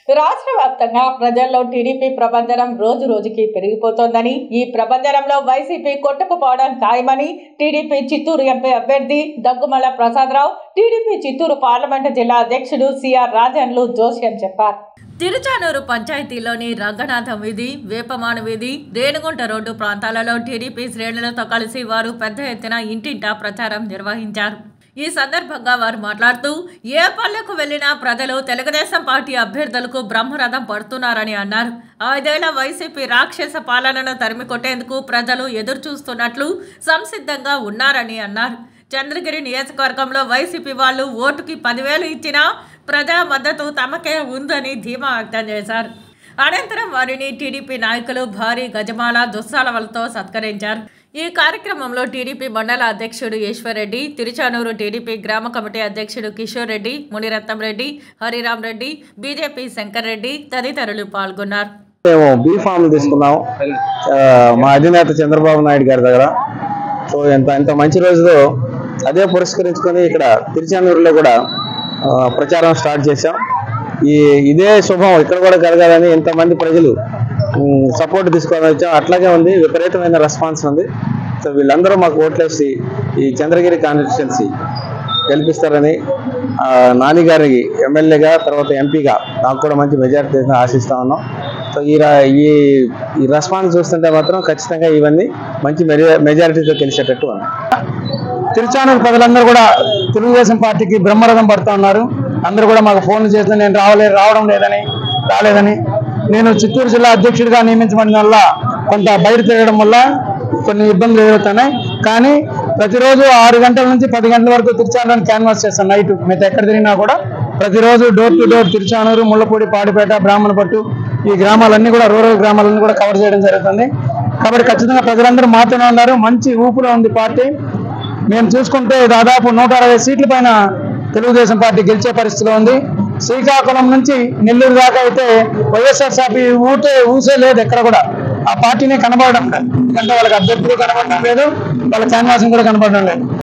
రాష్ట్ర వ్యాప్తంగా ప్రజల్లో టీడీపీ ప్రభంజనం రోజు రోజుకి పెరిగిపోతోందని ఈ ప్రభంజనంలో వైసీపీ కొట్టుకుపోవడం ఖాయమని టీడీపీ చిత్తూరు ఎంపీ అభ్యర్థి దగ్గుమల ప్రసాదరావు టీడీపీ చిత్తూరు పార్లమెంటు జిల్లా అధ్యక్షుడు సిఆర్ రాజన్లు జోస్యం చెప్పారు తిరుచానూరు పంచాయతీలోని రంగనాథం వీధి వేపమాన వీధి రేణుగుంట రోడ్డు ప్రాంతాలలో టీడీపీ శ్రేణులతో కలిసి వారు పెద్ద ఎత్తున ఇంటింటా ప్రచారం నిర్వహించారు ఈ సందర్భంగా వారు మాట్లాడుతూ ఏ పల్లెకు వెళ్లినా ప్రజలు తెలుగుదేశం పార్టీ అభ్యర్థులకు బ్రహ్మరథం పడుతున్నారని అన్నారు ఐదేళ్ల వైసీపీ రాక్షస పాలనను తరిమి కొట్టేందుకు ప్రజలు ఎదురు చూస్తున్నట్లు సంసిద్ధంగా ఉన్నారని అన్నారు చంద్రగిరి నియోజకవర్గంలో వైసీపీ వాళ్ళు ఓటుకి పదివేలు ఇచ్చినా ప్రజా మద్దతు తమకే ఉందని ధీమా వ్యక్తం చేశారు అనంతరం వారిని టీడీపీ నాయకులు భారీ గజమాల దుస్సాలవలతో సత్కరించారు ఈ కార్యక్రమంలో టీడీపీ మండల అధ్యక్షుడు ఈశ్వర్రెడ్డి తిరుచానూరు టీడీపీ గ్రామ కమిటీ అధ్యక్షుడు కిషోర్ రెడ్డి మునిరత్నం రెడ్డి హరిరామ్ రెడ్డి బీజేపీ శంకర్ రెడ్డి తదితరులు పాల్గొన్నారు మేము బీ ఫామ్ తీసుకున్నాం ఆ, మా అధినేత చంద్రబాబు నాయుడు గారి దగ్గర సో ఎంత ఇంత మంచి రోజులో అదే పురస్కరించుకొని ఇక్కడ తిరుచానూరులో కూడా ఆ, ప్రచారం స్టార్ట్ చేశాం ఈ ఇదే శుభం ఇక్కడ కూడా కలగాలని ఇంతమంది ప్రజలు సపోర్ట్ తీసుకొని వచ్చాం అట్లాగే ఉంది విపరీతమైన రెస్పాన్స్ ఉంది సో వీళ్ళందరూ మాకు ఓట్లేసి ఈ చంద్రగిరి కాన్స్టిట్యున్సీ గెలిపిస్తారని ఆ, నాని గారికి ఎమ్మెల్యేగా తర్వాత ఎంపీగా నాకు కూడా మంచి మెజారిటీ ఆశిస్తా ఉన్నాం సో ఈ రా- ఈ ఈ రెస్పాన్స్ చూస్తుంటే మాత్రం ఖచ్చితంగా ఇవన్నీ మంచి మెజా- మెజారిటీతో గెలిచేటట్టు ఉంది తిరుచానూరు ప్రజలందరూ కూడా తెలుగుదేశం పార్టీకి బ్రహ్మరథం పడుతూ ఉన్నారు అందరూ కూడా మాకు ఫోన్లు చేస్తే నేను రావలే రావడం లేదని రాలేదని నేను చిత్తూరు జిల్లా అధ్యక్షుడిగా నియమించబడిన వల్ల కొంత బయట తిరగడం వల్ల కొన్ని ఇబ్బందులు ఎదురవుతున్నాయి కానీ ప్రతిరోజు ఆరు గంటల నుంచి పది గంటల వరకు తిరుచానూరు క్యాన్వాస్ చేస్తాను నైట్ మిగతా ఎక్కడ తిరిగినా కూడా ప్రతిరోజు door to door Tiruchanur Mullapudi Padipeta Brahmanapattu ఈ గ్రామాలన్నీ కూడా రూరల్ గ్రామాలన్నీ కూడా కవర్ చేయడం జరుగుతుంది కాబట్టి ఖచ్చితంగా ప్రజలందరూ మాతోనే ఉన్నారు మంచి ఊపులో ఉంది పార్టీ మేము చూసుకుంటే దాదాపు నూట అరవై సీట్ల పైన తెలుగుదేశం పార్టీ గెలిచే పరిస్థితిలో ఉంది శ్రీకాకుళం నుంచి నెల్లూరు దాకా అయితే వైఎస్ఆర్సీపీ ఊటే ఊసే లేదు ఎక్కడ కూడా ఆ పార్టీనే కనబడడం లేదు ఎందుకంటే వాళ్ళకి అభ్యర్థులు కనబడడం లేదు వాళ్ళ క్యాన్వాసింగ్ కూడా కనబడడం లేదు